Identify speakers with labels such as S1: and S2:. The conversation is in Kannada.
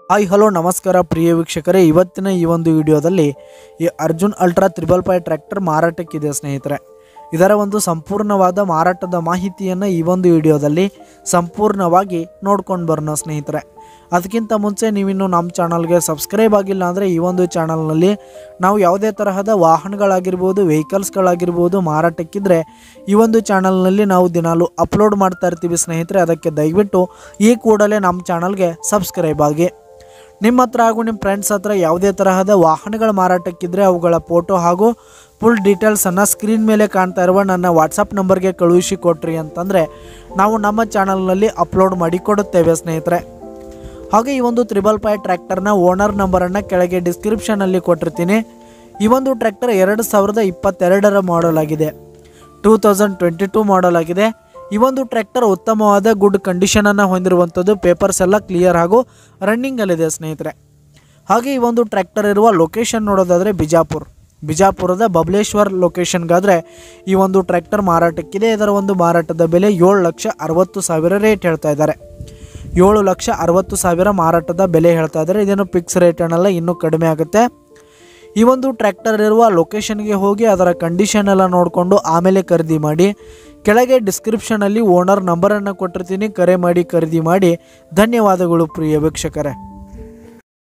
S1: ಹಾಯ್ ಹಲೋ ನಮಸ್ಕಾರ ಪ್ರಿಯ ವೀಕ್ಷಕರೇ ಇವತ್ತಿನ ಈ ಒಂದು ವಿಡಿಯೋದಲ್ಲಿ ಈ Arjun ultra triple five tractor ಮಾರಾಟಕ್ಕಿದೆ ಸ್ನೇಹಿತರೆ ಇದರ ಒಂದು ಸಂಪೂರ್ಣವಾದ ಮಾರಾಟದ ಮಾಹಿತಿಯನ್ನು ಈ ಒಂದು ವಿಡಿಯೋದಲ್ಲಿ ಸಂಪೂರ್ಣವಾಗಿ ನೋಡ್ಕೊಂಡು ಬರೋಣ ಸ್ನೇಹಿತರೆ ಅದಕ್ಕಿಂತ ಮುಂಚೆ ನೀವಿನ್ನು ನಮ್ಮ ಚಾನಲ್ಗೆ ಸಬ್ಸ್ಕ್ರೈಬ್ ಆಗಿಲ್ಲ ಅಂದರೆ ಈ ಒಂದು ಚಾನಲ್ನಲ್ಲಿ ನಾವು ಯಾವುದೇ ತರಹದ ವಾಹನಗಳಾಗಿರ್ಬೋದು ವೆಹಿಕಲ್ಸ್ಗಳಾಗಿರ್ಬೋದು ಮಾರಾಟಕ್ಕಿದ್ರೆ ಈ ಒಂದು ಚಾನಲ್ನಲ್ಲಿ ನಾವು ದಿನಾಲು ಅಪ್ಲೋಡ್ ಮಾಡ್ತಾ ಇರ್ತೀವಿ ಸ್ನೇಹಿತರೆ ಅದಕ್ಕೆ ದಯವಿಟ್ಟು ಈ ಕೂಡಲೇ ನಮ್ಮ ಚಾನಲ್ಗೆ ಸಬ್ಸ್ಕ್ರೈಬ್ ಆಗಿ ನಿಮ್ಮ ಹತ್ರ ಹಾಗೂ ನಿಮ್ಮ ಫ್ರೆಂಡ್ಸ್ ಹತ್ರ ಯಾವುದೇ ತರಹದ ವಾಹನಗಳ ಮಾರಾಟಕ್ಕಿದ್ರೆ ಅವುಗಳ ಫೋಟೋ ಹಾಗೂ ಫುಲ್ ಡೀಟೇಲ್ಸನ್ನು ಸ್ಕ್ರೀನ್ ಮೇಲೆ ಕಾಣ್ತಾ ಇರುವ ನನ್ನ ವಾಟ್ಸಪ್ ನಂಬರ್ಗೆ ಕಳುಹಿಸಿ ಕೊಟ್ರಿ ಅಂತಂದರೆ ನಾವು ನಮ್ಮ ಚಾನಲ್ನಲ್ಲಿ ಅಪ್ಲೋಡ್ ಮಾಡಿ ಕೊಡುತ್ತೇವೆ ಸ್ನೇಹಿತರೆ ಹಾಗೆ ಈ ಒಂದು ತ್ರಿಬಲ್ ಫೈ ಟ್ರ್ಯಾಕ್ಟರ್ನ ಓನರ್ ನಂಬರನ್ನು ಕೆಳಗೆ ಡಿಸ್ಕ್ರಿಪ್ಷನಲ್ಲಿ ಕೊಟ್ಟಿರ್ತೀನಿ ಈ ಒಂದು ಟ್ರ್ಯಾಕ್ಟರ್ ಎರಡು ಸಾವಿರದ ಇಪ್ಪತ್ತೆರಡರ ಮಾಡೆಲ್ ಆಗಿದೆ two thousand twenty two model ಆಗಿದೆ ಈ ಒಂದು ಟ್ರ್ಯಾಕ್ಟರ್ ಉತ್ತಮವಾದ ಗುಡ್ ಕಂಡೀಷನನ್ನು ಹೊಂದಿರುವಂಥದ್ದು ಪೇಪರ್ಸ್ ಎಲ್ಲ ಕ್ಲಿಯರ್ ಹಾಗೂ ರನ್ನಿಂಗಲ್ಲಿದೆ ಸ್ನೇಹಿತರೆ ಹಾಗೆ ಈ ಒಂದು ಟ್ರ್ಯಾಕ್ಟರ್ ಇರುವ ಲೊಕೇಶನ್ ನೋಡೋದಾದರೆ ಬಿಜಾಪುರ್ ಬಿಜಾಪುರದ ಬಬಲೇಶ್ವರ್ ಲೊಕೇಶನ್ಗಾದರೆ ಈ ಒಂದು ಟ್ರ್ಯಾಕ್ಟರ್ ಮಾರಾಟಕ್ಕಿದೆ ಇದರ ಒಂದು ಮಾರಾಟದ ಬೆಲೆ ಏಳು ಲಕ್ಷ ಅರವತ್ತು ಸಾವಿರ ರೇಟ್ ಹೇಳ್ತಾ ಇದ್ದಾರೆ ಏಳು ಲಕ್ಷ ಅರವತ್ತು ಸಾವಿರ ಮಾರಾಟದ ಬೆಲೆ ಹೇಳ್ತಾ ಇದ್ದಾರೆ ಇದೇನು ಫಿಕ್ಸ್ ರೇಟ್ ಅನ್ನಲ್ಲ ಇನ್ನೂ ಕಡಿಮೆ ಆಗುತ್ತೆ ಈ ಒಂದು ಟ್ರ್ಯಾಕ್ಟರ್ ಇರುವ ಲೊಕೇಶನ್ಗೆ ಹೋಗಿ ಅದರ ಕಂಡೀಷನ್ ಎಲ್ಲ ನೋಡಿಕೊಂಡು ಆಮೇಲೆ ಖರೀದಿ ಮಾಡಿ ಕೆಳಗೆ ಡಿಸ್ಕ್ರಿಪ್ಷನಲ್ಲಿ ಓನರ್ ನಂಬರನ್ನು ಕೊಟ್ಟಿರ್ತೀನಿ ಕರೆ ಮಾಡಿ ಖರೀದಿ ಮಾಡಿ ಧನ್ಯವಾದಗಳು ಪ್ರಿಯ ವೀಕ್ಷಕರೇ